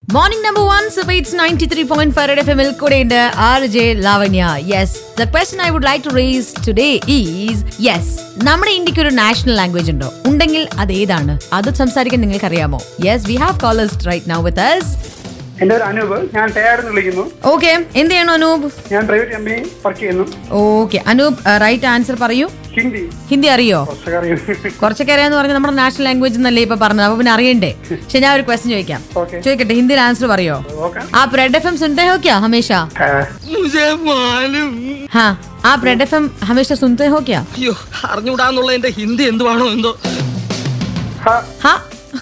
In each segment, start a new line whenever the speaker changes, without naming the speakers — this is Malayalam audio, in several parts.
മോർണിംഗ് നമ്പർ വൺ സുബൈറ്റ്സ് ninety three point five F എമ്മിൽ കൂടെയുണ്ട് R J Lavanya yes the question I would like to raise today is yes നമ്മുടെ ഇന്ത്യക്ക് ഒരു നാഷണൽ ലാംഗ്വേജ് ഉണ്ടോ ഉണ്ടെങ്കിൽ അത് ഏതാണ് അത് സംസാരിക്കാൻ നിങ്ങൾക്ക് അറിയാമോ yes we have callers right now with us
എന്റെ ഒരു അനൂപ് ഞാൻ ടയാർന്ന് വിളിക്കുന്നു
ഓക്കെ എന്ത് ചെയ്യണോ അനൂപ്
ഞാൻ പ്രൈവറ്റ് കമ്പനി വർക്ക് ചെയ്യുന്നു
ഓക്കെ അനൂപ് റൈറ്റ് ആൻസർ പറയൂ
ഹിന്ദി
ഹിന്ദി അറിയോ
കുറച്ചൊക്കെ അറിയാം
കുറച്ചൊക്കെ അറിയാന്ന് പറഞ്ഞാൽ നമ്മുടെ നാഷണൽ ലാംഗ്വേജ് എന്നല്ലേ ഇപ്പൊ പറഞ്ഞത് അപ്പൊ പിന്നെ അറിയണ്ടേ പക്ഷെ ഞാൻ ഒരു ക്വസ്റ്റ്യൻ ചോദിക്കാം
Okay.
ചോദിക്കട്ടെ ഹിന്ദിയിൽ ആൻസർ പറയോ
ഓക്കെ
आप रेड एफ एम सुनते हो क्या हमेशा
മുझे മാലും
हाँ आप रेड एफ एम हमेशा सुनते हो क्या
അയ്യോ അറിഞ്ഞൂടാന്നുള്ള എന്റെ ഹിന്ദി എന്തുവാണോ എന്തോ
हाँ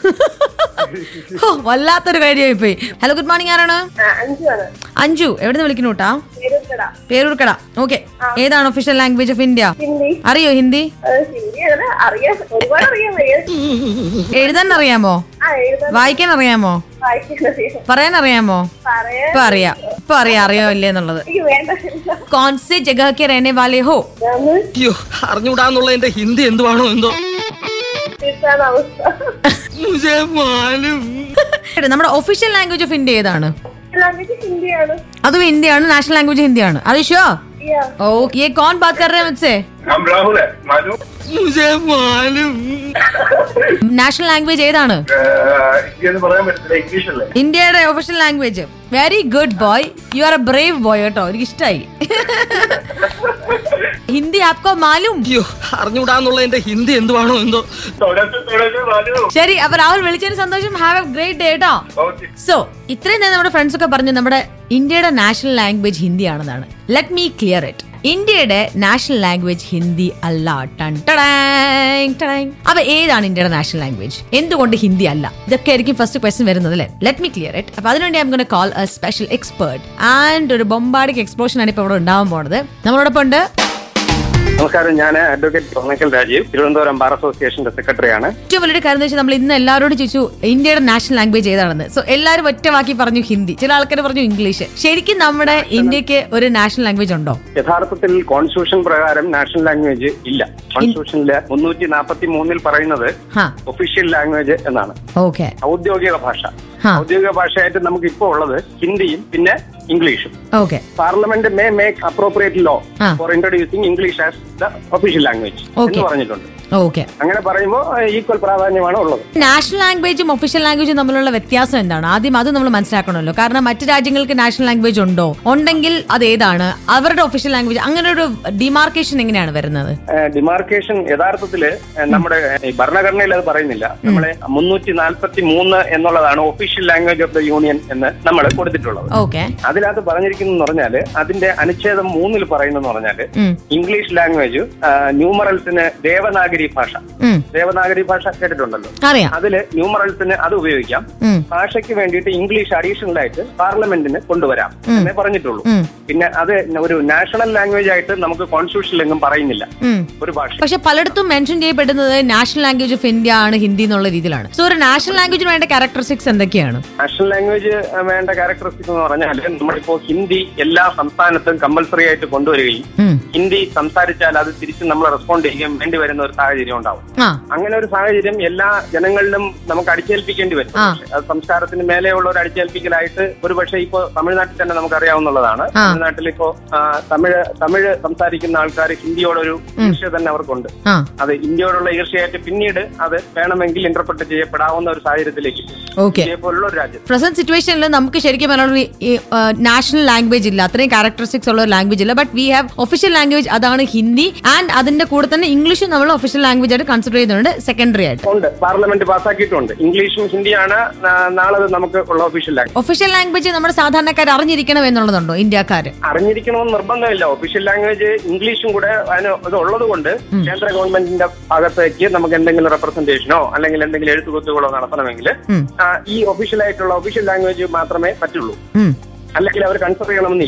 ഓ, വല്ലാത്തൊരു കാര്യമായി പോയി ഹലോ ഗുഡ് മോർണിംഗ് ആരാണ്
അഞ്ചാണ്
അഞ്ജു എവിടെ നിന്ന് വിളിക്കുന്നു കേട്ടാ
പേരുത്തട
പേരൂർക്കട ഓക്കെ ഏതാണ് official language of India
Hindi
അറിയോ ഹിന്ദി
അത് ഹിന്ദി അങ്ങനെ അറിയാം ഒരുപാട് അറിയാൻ വയ്യ
എഴുതാൻ അറിയാമോ
ആ എഴുതാൻ
വായിക്കാൻ അറിയാമോ
വായിക്കാൻ അറിയാം
പറയാൻ അറിയാമോ
പറയാൻ
ഇപ്പൊ അറിയാം ഇപ്പൊ അറിയാം അറിയോ ഇല്ലേ എന്നുള്ളത്
എനിക്ക് വേണ്ട
कौन से जगह के रहने वाले हो
ഞാന്
അയ്യോ അറിഞ്ഞൂടാന്നുള്ള എന്റെ ഹിന്ദി എന്തുവാണോ എന്തോ
തിരിച്ചാണ് അവസ്ഥ
മുझे മാലും
നമ്മുടെ ഒഫീഷ്യൽ ലാംഗ്വേജ് ഓഫ് ഇന്ത്യ ഏതാണ്
ലാംഗ്വേജ് ഹിന്ദിയാണ്
അതും ഹിന്ദിയാണ് നാഷണൽ ലാംഗ്വേജ് ഹിന്ദിയാണ് അറിയോ
Yeah.
ഓ ये कौन बात कर रहे हैं मुझसे
ഞാൻ രാഹുൽ മനു
മുझे മാലും
നാഷണൽ ലാംഗ്വേജ് ഏതാണ്
എന്ന് പറയാൻ പറ്റത്തില്ല ഇംഗ്ലീഷ് അല്ലേ
ഇന്ത്യയുടെ official language very good boy you are a brave boy കേട്ടോ എനിക്ക് ഇഷ്ടായി ഹിന്ദി ആപ്കോ മാലൂം
അയ്യോ അറിഞ്ഞൂടാന്നുള്ള എന്റെ ഹിന്ദി എന്തുവാണോ എന്തോ
തുടച്ചു തുടച്ചു മനു
ശരി അപ്പൊ രാഹുൽ വിളിച്ചതിന് സന്തോഷം ഹാവ് എ ഗ്രേറ്റ് ഡേ കേട്ടോ
ഓക്കെ
സോ ഇത്രയും നേരം നമ്മുടെ ഫ്രണ്ട്സ് ഒക്കെ പറഞ്ഞു നമ്മുടെ ഇന്ത്യയുടെ നാഷണൽ ലാംഗ്വേജ് ഹിന്ദി ആണെന്നാണ് ലെറ്റ് മീ ക്ലിയർ ഇറ്റ് ഇന്ത്യയുടെ നാഷണൽ ലാംഗ്വേജ് ഹിന്ദി അല്ല ടൺ ടടാങ് ടടാങ്. അപ്പൊ ഏതാണ് ഇന്ത്യയുടെ നാഷണൽ ലാംഗ്വേജ് എന്തുകൊണ്ട് ഹിന്ദി അല്ല ഇതൊക്കെ ആയിരിക്കും ഫസ്റ്റ് ക്വസ്റ്റ്യൻ വരുന്നത് അല്ലേ ലെറ്റ് മീ ക്ലിയർ ഇറ്റ് അപ്പൊ അതിനുവേണ്ടി I'm gonna call a special expert and ഒരു ബൊമ്പാഡിക് എക്സ്പ്ലോഷൻ ആണ് ഇപ്പൊ ഇവിടെ ഉണ്ടാവാൻ പോണത് നമ്മളോടൊപ്പം ഉണ്ട്
നമസ്കാരം ഞാൻ അഡ്വക്കേറ്റ് ടോണക്കൽ രാജീവ് തിരുവനന്തപുരം ബാർ അസോസിയേഷന്റെ സെക്രട്ടറിയാണ്
ഏറ്റവും വലിയൊരു കാര്യം എന്ന് വെച്ചാൽ നമ്മൾ ഇന്ന് എല്ലാവരോടും ചോദിച്ചു ഇന്ത്യയുടെ നാഷണൽ ലാംഗ്വേജ് ഏതാണെന്ന് സോ എല്ലാവരും ഒറ്റവാക്കി പറഞ്ഞു ഹിന്ദി ചില ആൾക്കാർ പറഞ്ഞു ഇംഗ്ലീഷ് ശരിക്കും നമ്മുടെ ഇന്ത്യക്ക് ഒരു നാഷണൽ ലാംഗ്വേജ് ഉണ്ടോ
യഥാർത്ഥത്തിൽ കോൺസ്റ്റിറ്റ്യൂഷൻ പ്രകാരം നാഷണൽ ലാംഗ്വേജ് ഇല്ല കോൺസ്റ്റിറ്റ്യൂഷനിലെ മുന്നൂറ്റി നാൽപ്പത്തി മൂന്നിൽ പറയുന്നത്
ഹാ
ഒഫീഷ്യൽ ലാംഗ്വേജ് എന്നാണ്
ഓക്കെ
ഔദ്യോഗിക ഭാഷ
ഹാ.
ഔദ്യോഗിക ഭാഷയായിട്ട് നമുക്ക് ഇപ്പോൾ ഉള്ളത് ഹിന്ദിയും പിന്നെ ഇംഗ്ലീഷും
okay
parliament may make appropriate law
ah.
For introducing English as the official language
Okay.
എന്ന് പറഞ്ഞിട്ടുണ്ട്
ഓക്കെ
അങ്ങനെ പറയുമ്പോൾ ഈക്വൽ പ്രാധാന്യമാണ് ഉള്ളത്
നാഷണൽ ലാംഗ്വേജും ഒഫീഷ്യൽ ലാംഗ്വേജും തമ്മിലുള്ള വ്യത്യാസം എന്താണ് ആദ്യം അത് നമ്മൾ മനസ്സിലാക്കണമല്ലോ കാരണം മറ്റു രാജ്യങ്ങൾക്ക് നാഷണൽ ലാംഗ്വേജ് ഉണ്ടോ ഉണ്ടെങ്കിൽ അത് ഏതാണ് അവരുടെ ഒഫീഷ്യൽ ലാംഗ്വേജ് അങ്ങനെ ഒരു ഡിമാർക്കേഷൻ എങ്ങനെയാണ് വരുന്നത്
ഡിമാർക്കേഷൻ യഥാർത്ഥത്തില് ഏഹ്, നമ്മുടെ ഈ ഭരണഘടനയിൽ അത് പറയുന്നില്ല നമ്മളെ മുന്നൂറ്റി നാൽപ്പത്തി മൂന്ന് എന്നുള്ളതാണ് official language of the union എന്ന് നമ്മൾ കൊടുത്തിട്ടുള്ളത്
ഓക്കെ
അതിനകത്ത് പറഞ്ഞിരിക്കുന്നു പറഞ്ഞാല് അതിന്റെ അനുച്ഛേദം മൂന്നിൽ പറയുന്നെന്ന് പറഞ്ഞാല് ഇംഗ്ലീഷ് ലാംഗ്വേജ് ന്യൂമറൽസിന് ദേവനാഗരി ഭാഷ ദേവനാഗരി ഭാഷ കേട്ടിട്ടുണ്ടല്ലോ
അറിയാം
അതില് ന്യൂമറൽസിന് അത് ഉപയോഗിക്കാം
ഉം.
ഭാഷയ്ക്ക് വേണ്ടിയിട്ട് ഇംഗ്ലീഷ് അഡീഷണൽ ആയിട്ട് പാർലമെന്റിന് കൊണ്ടുവരാം എന്നേ പറഞ്ഞിട്ടുള്ളൂ
ഉം.
പിന്നെ അത് ഒരു നാഷണൽ ലാംഗ്വേജ് ആയിട്ട് നമുക്ക് കോൺസ്റ്റിറ്റ്യൂഷനിലെങ്ങും പറയുന്നില്ല
ഉം.
ഒരു ഭാഷ
പക്ഷെ പലയിടത്തും മെൻഷൻ ചെയ്യപ്പെടുന്നത് നാഷണൽ ലാംഗ്വേജ് ഓഫ് ഇന്ത്യ ആണ് ഹിന്ദി എന്നുള്ള രീതിയിലാണ് സോ ഒരു നാഷണൽ ലാംഗ്വേജിന് വേണ്ട ക്യാരക്ടറിസ്റ്റിക്സ് എന്തൊക്കെയാണ്
നാഷണൽ ലാംഗ്വേജ് വേണ്ട ക്യാരക്ടറിസ്റ്റിക്സ് എന്ന് പറഞ്ഞാൽ നമ്മളിപ്പോ ഹിന്ദി എല്ലാ സംസ്ഥാനത്തും കമ്പൽസറി ആയിട്ട് കൊണ്ടുവരികയും
ഉം.
ഹിന്ദി സംസാരിച്ചാൽ അത് തിരിച്ച് നമ്മൾ റെസ്പോണ്ട് ചെയ്യാൻ വേണ്ടി വരുന്ന ഒരു സാഹചര്യം ഉണ്ടാവും
ആ
അങ്ങനെ ഒരു സാഹചര്യം എല്ലാ ജനങ്ങളിലും നമുക്ക് അടിച്ചേൽപ്പിക്കേണ്ടി വരും
ആ.
പക്ഷേ അത് സംസ്കാരത്തിന് മേലെയുള്ള ഒരു അടിച്ചേൽപ്പിക്കലായിട്ട് ഒരു പക്ഷേ ഇപ്പോ തമിഴ്നാട്ടിൽ തന്നെ നമുക്ക് അറിയാവുന്നതാണ്
ആ.
തമിഴ്നാട്ടിൽ ഇപ്പോ ആ, തമിഴ് തമിഴ് സംസാരിക്കുന്ന ആൾക്കാർ ഹിന്ദിയോടൊരു ഈർഷ്യ തന്നെ അവർക്കുണ്ട്
ആ
അത് ഇന്ത്യയോടുള്ള ഈർഷ്യയായിട്ട് പിന്നീട് അത് വേണമെങ്കിൽ ഇന്റർപ്രറ്റ് ചെയ്യപ്പെടാവുന്ന ഒരു സാഹചര്യത്തിലേക്ക്
ഓക്കെ
ഇന്ത്യയെ പോലുള്ള ഒരു രാജ്യം
പ്രസന്റ് സിറ്റുവേഷനിൽ നമുക്ക് ശരിക്കും പറഞ്ഞാൽ നാഷണൽ ലാംഗ്വേജ് ഇല്ല അത്രയും ക്യാരക്ടറിസ്റ്റിക്സ് ഉള്ള ഒരു ലാംഗ്വേജ് ഇല്ല but we have official language അതാണ് ഹിന്ദി ആൻഡ് അതിന്റെ കൂടെ തന്നെ ഇംഗ്ലീഷും നമ്മൾ ഒഫീഷ്യൽ ലാംഗ്വേജ് ആയിട്ട് കൺസിഡർ ചെയ്യുന്നുണ്ട് സെക്കൻഡറി ആയിട്ട്
ഉണ്ട് പാർലമെന്റ് പാസ്സാക്കിയിട്ടുണ്ട് ഇംഗ്ലീഷും ഹിന്ദിയാണ് നാ- നാളെ നമുക്ക് ഉള്ള ഒഫീഷ്യൽ ലാംഗ്വേജ്
ഒഫീഷ്യൽ ലാംഗ്വേജ് നമ്മുടെ സാധാരണക്കാർ അറിഞ്ഞിരിക്കണം എന്നുള്ളതുണ്ടോ ഇന്ത്യക്കാര്
അറിഞ്ഞിരിക്കണമെന്ന് നിർബന്ധമില്ല ഒഫീഷ്യൽ ലാംഗ്വേജ് ഇംഗ്ലീഷും കൂടെ അതിന് ഇത് ഉള്ളത് കൊണ്ട് കേന്ദ്ര ഗവൺമെന്റിന്റെ ഭാഗത്തേക്ക് നമുക്ക് എന്തെങ്കിലും റെപ്രസെന്റേഷനോ അല്ലെങ്കിൽ എന്തെങ്കിലും എഴുത്തുകുത്തുകളോ നടത്തണമെങ്കിൽ
ഉം.
ആ, ഈ ഒഫീഷ്യൽ ആയിട്ടുള്ള ഒഫീഷ്യൽ ലാംഗ്വേജ് മാത്രമേ പറ്റുള്ളൂ
ഉം.
അല്ലെങ്കിൽ അവർ കൺസിഡർ ചെയ്യണമെന്നില്ല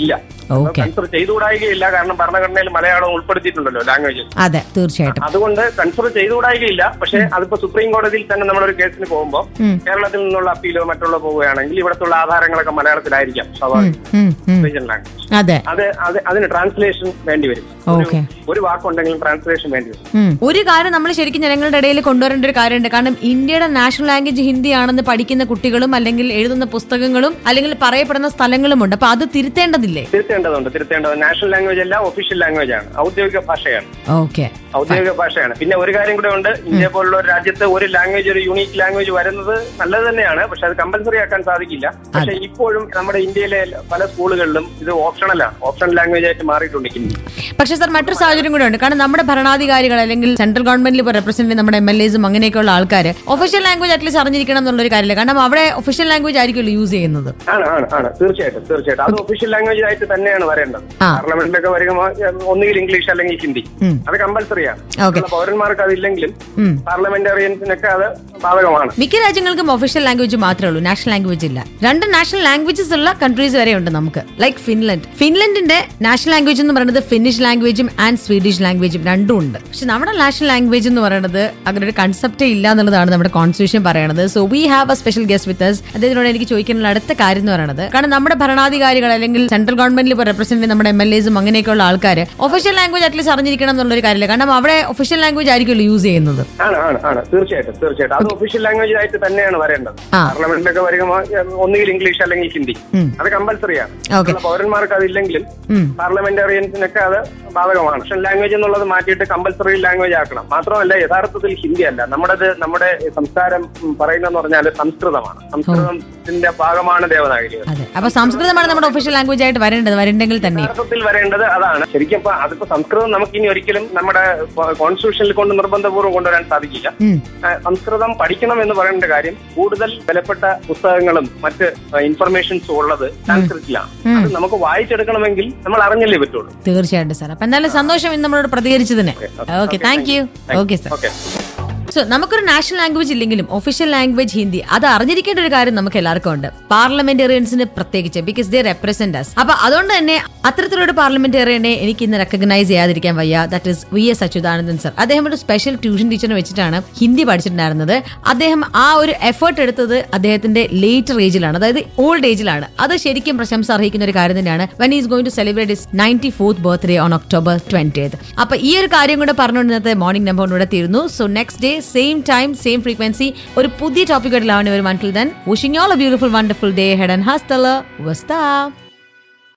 Okay.
കൺസിഡർ ചെയ്തുകൂടായികയില്ല കാരണം ഭരണഘടനയിൽ മലയാളം ഉൾപ്പെടുത്തിയിട്ടുണ്ടല്ലോ ലാംഗ്വേജ്
അതെ തീർച്ചയായിട്ടും
അതുകൊണ്ട് കൺസിഡർ ചെയ്തുകൂടായികയില്ല പക്ഷെ അതിപ്പോ സുപ്രീം കോടതിയിൽ തന്നെ നമ്മളൊരു കേസിന് പോകുമ്പോൾ
ഉം.
കേരളത്തിൽ നിന്നുള്ള അപ്പീലോ മറ്റുള്ള പോവുകയാണെങ്കിൽ ഇവിടത്തുള്ള ആധാരങ്ങളൊക്കെ മലയാളത്തിലായിരിക്കാം സ്വാഭാവികം
ഉം, ഉം.
റീജിയൻ ലാംഗ്വേജ്
അതെ
അത് അത് അതിന് ട്രാൻസ്ലേഷൻ വേണ്ടി വരും ഒരു-
Okay.
ഒരു വാക്കുണ്ടെങ്കിലും ട്രാൻസ്ലേഷൻ വേണ്ടി വരും
ഉം. ഒരു കാര്യം നമ്മൾ ശരിക്കും ജനങ്ങളുടെ ഇടയിൽ കൊണ്ടുവരേണ്ട ഒരു കാര്യമുണ്ട് കാരണം ഇന്ത്യയുടെ നാഷണൽ ലാംഗ്വേജ് ഹിന്ദിയാണെന്ന് പഠിക്കുന്ന കുട്ടികളും അല്ലെങ്കിൽ എഴുതുന്ന പുസ്തകങ്ങളും അല്ലെങ്കിൽ പറയപ്പെടുന്ന സ്ഥലങ്ങളുമുണ്ട് അപ്പൊ അത് തിരുത്തേണ്ടതില്ലേ
തിരുത്തേണ്ടതുണ്ട് തിരുത്തേണ്ടത് നാഷണൽ ലാംഗ്വേജ് അല്ല ഒഫീഷ്യൽ ലാംഗ്വേജ് ആണ് ഔദ്യോഗിക ഭാഷയാണ്
ഓക്കെ
ഔദ്യോഗിക ഭാഷയാണ് പിന്നെ ഒരു കാര്യം കൂടെ ഉണ്ട് ഇന്ത്യ പോലുള്ള ഒരു രാജ്യത്ത് ഒരു ലാംഗ്വേജ് ഒരു യൂണീക്ക് ലാംഗ്വേജ് വരുന്നത് നല്ലത് തന്നെയാണ് പക്ഷെ അത് കമ്പൽസറി ആക്കാൻ സാധിക്കില്ല പക്ഷെ ഇപ്പോഴും നമ്മുടെ ഇന്ത്യയിലെ പല സ്കൂളുകളിലും ഇത് ഓപ്ഷണലാണ് ഓപ്ഷണൽ ലാംഗ്വേജ് ആയിട്ട് മാറിയിട്ടുണ്ട് ഹിന്ദി
പക്ഷെ സാർ മറ്റൊരു സാഹചര്യം കൂടെ ഉണ്ട് കാരണം നമ്മുടെ ഭരണാധികാരികൾ അല്ലെങ്കിൽ സെൻട്രൽ ഗവൺമെന്റിൽ ഇപ്പോൾ റെപ്രസെന്റ് നമ്മുടെ എം എൽ എസും അങ്ങനെയൊക്കെയുള്ള ആൾക്കാർ ഒഫീഷ്യൽ ലാംഗ്വേജ് അറ്റ്ലീസ്റ്റ് അറിഞ്ഞിരിക്കണം എന്നുള്ളൊരു കാര്യമില്ല കാരണം അവിടെ ഒഫീഷ്യൽ ലാംഗ്വേജ് ആയിരിക്കുമല്ലോ യൂസ് ചെയ്യുന്നത്
ആണ് ആണ് ആണ് തീർച്ചയായിട്ടും തീർച്ചയായിട്ടും അത് ഒഫീഷ്യൽ ലാംഗ്വേജ് ആയിട്ട് തന്നെയാണ് വരേണ്ടത്
ആ.
പാർലമെന്റിലൊക്കെ വരുമ്പോൾ ഒന്നുകിൽ ഇംഗ്ലീഷ് അല്ലെങ്കിൽ ഹിന്ദി
ഉം.
അത് കമ്പൽസറിയാണ്
Okay.
പൗരന്മാർക്ക് അതില്ലെങ്കിലും
ഉം.
പാർലമെന്റേറിയൻസിനൊക്കെ അത് ബാധകമാണ്
മിക്ക രാജ്യങ്ങൾക്കും ഒഫീഷ്യൽ ലാംഗ്വേജ് മാത്രമേ ഉള്ളൂ നാഷണൽ ലാംഗ്വേജ് ഇല്ല രണ്ട് നാഷണൽ ലാംഗ്വേജസ് ഉള്ള കൺട്രീസ് വരെ ഉണ്ട് നമുക്ക് ലൈക്ക് ഫിൻലൻഡ് ഫിൻലൻഡിന്റെ നാഷണൽ ലാംഗ്വേജ് എന്ന് പറയുന്നത് ഫിന്നിഷ് ലാംഗ്വേജും ആൻഡ് സ്വീഡിഷ് ലാംഗ്വേജും രണ്ടും ഉണ്ട് പക്ഷെ നമ്മുടെ നാഷണൽ ലാംഗ്വേജ് എന്ന് പറയുന്നത് അങ്ങനെ ഒരു കൺസെപ്റ്റേ ഇല്ല എന്നുള്ളതാണ് നമ്മുടെ കോൺസ്റ്റിറ്റ്യൂഷൻ പറയുന്നത് so we have a special guest with us അദ്ദേഹത്തിനോട് എനിക്ക് ചോദിക്കാനുള്ള അടുത്ത കാര്യം എന്ന് പറയുന്നത് കാരണം നമ്മുടെ ഭരണാധികാരികൾ അല്ലെങ്കിൽ സെൻട്രൽ ഗവൺമെന്റിൽ ഇപ്പോൾ റെപ്രസെന്റ് നമ്മുടെ എം എൽ എസും അങ്ങനെയൊക്കെയുള്ള ആൾക്കാർ ഒഫീഷ്യൽ ലാംഗ്വേജ് അറ്റ്ലീസ്റ്റ് അറിഞ്ഞിരിക്കണം എന്നുള്ളൊരു കാര്യമില്ല കാരണം അവിടെ ഒഫീഷ്യൽ ലാംഗ്വേജ് ആയിരിക്കുമല്ലോ യൂസ് ചെയ്യുന്നത്
ആണ് ആണ് ആണ് തീർച്ചയായിട്ടും തീർച്ചയായിട്ടും അത് ഒഫീഷ്യൽ ലാംഗ്വേജ് ആയിട്ട് തന്നെയാണ് വരേണ്ടത്
ആ.
പാർലമെന്റിലൊക്കെ വരുമ്പോൾ ഒന്നുകിൽ ഇംഗ്ലീഷ് അല്ലെങ്കിൽ ഹിന്ദി
ഉം.
അത് കമ്പൽസറിയാണ്
Okay.
പൗരന്മാർക്ക് അതില്ലെങ്കിലും
ഉം.
പാർലമെന്റേറിയൻസിനൊക്കെ അത് ബാധകമാണ് പക്ഷെ ലാംഗ്വേജ് എന്നുള്ളത് മാറ്റിയിട്ട് കമ്പൽസറി ലാംഗ്വേജ് ആക്കണം മാത്രമല്ല യഥാർത്ഥത്തിൽ ഹിന്ദി അല്ല നമ്മുടേത് നമ്മുടെ സംസ്കാരം ഉം, പറയുന്നതെന്ന് പറഞ്ഞാൽ സംസ്കൃതമാണ് സംസ്കൃതത്തിന്റെ ഭാഗമാണ് ദേവനാഗരി
അതെ അപ്പൊ സംസ്കൃതമാണ് നമ്മുടെ ഒഫീഷ്യൽ ലാംഗ്വേജ് ആയിട്ട് വരേണ്ടത് വരണ്ടെങ്കിൽ തന്നെ
യഥാർത്ഥത്തിൽ വരേണ്ടത് അതാണ് ശരിക്കും ഇപ്പൊ അതിപ്പോ സംസ്കൃതം നമുക്ക് ഇനി ഒരിക്കലും നമ്മുടെ കോൺസ്റ്റിറ്റ്യൂഷനിൽ കൊണ്ട് നിർബന്ധപൂർവ്വം കൊണ്ടുവരാൻ സാധിക്കില്ല
ഉം.
ആ, സംസ്കൃതം പഠിക്കണം എന്ന് പറയേണ്ട കാര്യം കൂടുതൽ വിലപ്പെട്ട പുസ്തകങ്ങളും മറ്റ് ഇൻഫർമേഷൻസും ഉള്ളത് സംസ്കൃതത്തിലാണ് അത് നമുക്ക് വായിച്ചെടുക്കണമെങ്കിൽ നമ്മൾ അറിഞ്ഞല്ലേ പറ്റുള്ളൂ
തീർച്ചയായിട്ടും സാർ അപ്പൊ എന്തായാലും സന്തോഷം ഇന്ന് നമ്മളോട് പ്രതികരിച്ചതിന് okay thank you okay sir
okay
so നമുക്കൊരു നാഷണൽ ലാംഗ്വേജ് ഇല്ലെങ്കിലും ഒഫീഷ്യൽ ലാംഗ്വേജ് ഹിന്ദി അത് അറിഞ്ഞിരിക്കേണ്ട ഒരു കാര്യം നമുക്ക് എല്ലാവർക്കും ഉണ്ട് പാർലമെന്റേറിയൻസിന് പ്രത്യേകിച്ച് ബിക്കോസ് ദേ റെപ്രസെന്റ് അസ് അപ്പൊ അതുകൊണ്ട് തന്നെ അത്തരത്തിലൊരു പാർലമെന്റേറിയനെ എനിക്ക് ഇന്ന് റെക്കഗ്നൈസ് ചെയ്യാതിരിക്കാൻ വയ്യ that is V S Achuthanandan sir അദ്ദേഹം ഒരു സ്പെഷ്യൽ ട്യൂഷൻ ടീച്ചറിനെ വെച്ചിട്ടാണ് ഹിന്ദി പഠിച്ചിട്ടുണ്ടായിരുന്നത് അദ്ദേഹം ആ ഒരു എഫേർട്ട് എടുത്തത് അദ്ദേഹത്തിന്റെ ലേറ്റർ ഏജിലാണ് അതായത് ഓൾഡ് ഏജിലാണ് അത് ശരിക്കും പ്രശംസ അർഹിക്കുന്ന ഒരു കാര്യം തന്നെയാണ് when he's going to celebrate his ninety fourth birthday on October twenty അപ്പൊ ഈ ഒരു കാര്യം കൂടെ പറഞ്ഞുകൊണ്ട് ഇന്നത്തെ മോർണിംഗ് നമ്പർ ഇവിടെ തീരുന്നു so next day same time same frequency ഒരു പുതിയ ടോപ്പിക്കായിട്ട് ലാവണി വരും until then wishing all a beautiful wonderful day ഹെഡ് ആൻഡ് ഹാസ്റ്റല വസ്താ